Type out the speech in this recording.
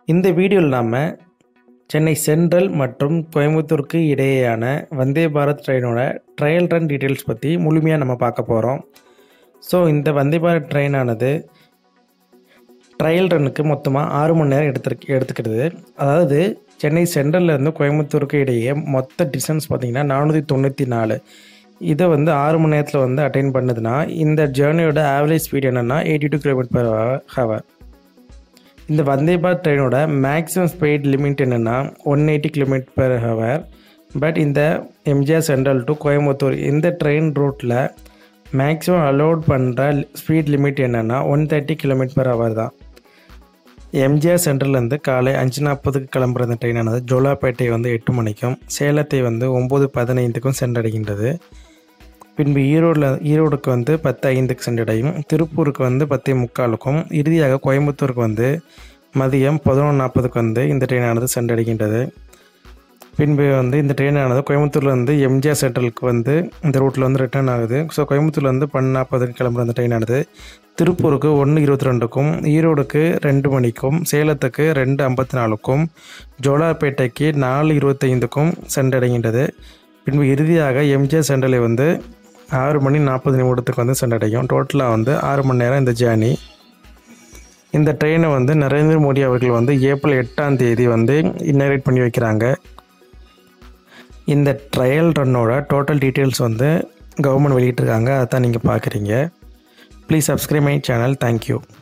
இந்த வீடியோவில் நாம் சென்னை சென்ட்ரல் மற்றும் கோயம்புத்தூருக்கு இடையேயான வந்தே பாரத் ட்ரெயினோட ட்ரையல் ரன் டீட்டெயில்ஸ் பற்றி முழுமையாக நம்ம பார்க்க போகிறோம் ஸோ இந்த வந்தே பாரத் ட்ரெயினானது ட்ரையல் ரன்னுக்கு மொத்தமாக ஆறு மணி நேரம் எடுத்துருக்கு எடுத்துக்கிடுது அதாவது சென்னை சென்ட்ரல்லேருந்து கோயம்புத்தூருக்கு இடையே மொத்த டிஸ்டன்ஸ் பார்த்திங்கன்னா நானூற்றி தொண்ணூற்றி நாலு இதை வந்து ஆறு மணி நேரத்தில் வந்து அட்டைன் பண்ணுதுன்னா இந்த ஜேர்னியோட ஆவரேஜ் ஸ்பீட் என்னென்னா eighty two kilometre per hour இந்த வந்தே பாரத் ட்ரெயினோட மேக்ஸிமம் ஸ்பீட் லிமிட் என்னென்னா one eighty kilometre per hour but இந்த எம்ஜிஆர் சென்ட்ரல் டு கோயம்புத்தூர் இந்த ட்ரெயின் ரூட்டில் மேக்ஸிமம் அலோட் பண்ணுற ஸ்பீட் லிமிட் என்னென்னா one thirty kilometre per hour தான் எம்ஜிஆர் சென்ட்ரல்லேருந்து காலை அஞ்சு நாற்பதுக்கு கிளம்புற இந்த ட்ரெயினானது ஜோலாப்பேட்டை வந்து எட்டு மணிக்கும் சேலத்தை வந்து ஒம்பது பதினைந்துக்கும் சென்றடைகின்றது பின்பு ஈரோடில் ஈரோடுக்கு வந்து பத்து ஐந்துக்கு சென்றடையும் திருப்பூருக்கு வந்து பத்தே முக்காலுக்கும் இறுதியாக கோயம்புத்தூருக்கு வந்து மதியம் பதினொன்று நாற்பதுக்கு வந்து இந்த ட்ரெயினானது சென்றடைகின்றது பின்பு வந்து இந்த ட்ரெயினானது கோயம்புத்தூர்லேருந்து எம்ஜிஆர் சென்ட்ரலுக்கு வந்து இந்த ரூட்டில் வந்து ரிட்டர்ன் ஆகுது ஸோ கோயம்புத்தூர்லேருந்து பன்னெண்டு நாற்பதுக்கு கிளம்புற அந்த ட்ரெயினானது திருப்பூருக்கு ஒன்று இருபத்தி ரெண்டுக்கும் ஈரோடுக்கு ரெண்டு மணிக்கும் சேலத்துக்கு ரெண்டு ஐம்பத்தி நாலுக்கும் ஜோலார்பேட்டைக்கு நாலு இருபத்தைந்துக்கும் சென்றடைகின்றது பின்பு இறுதியாக எம்ஜிஆர் சென்ட்ரலை வந்து ஆறு மணி நாற்பது நிமிடத்துக்கு வந்து சென்றடையும் டோட்டலாக வந்து ஆறு மணி நேரம் இந்த ஜேர்னி இந்த ட்ரெயினை வந்து நரேந்திர மோடி அவர்கள் வந்து ஏப்ரல் எட்டாம் தேதி வந்து இன்னரேட் பண்ணி வைக்கிறாங்க இந்த ட்ரையல் ரன்னோட டோட்டல் டீட்டெயில்ஸ் வந்து கவர்மெண்ட் வெளியிட்டிருக்காங்க அதை தான் நீங்கள் பார்க்குறீங்க please subscribe my channel thank you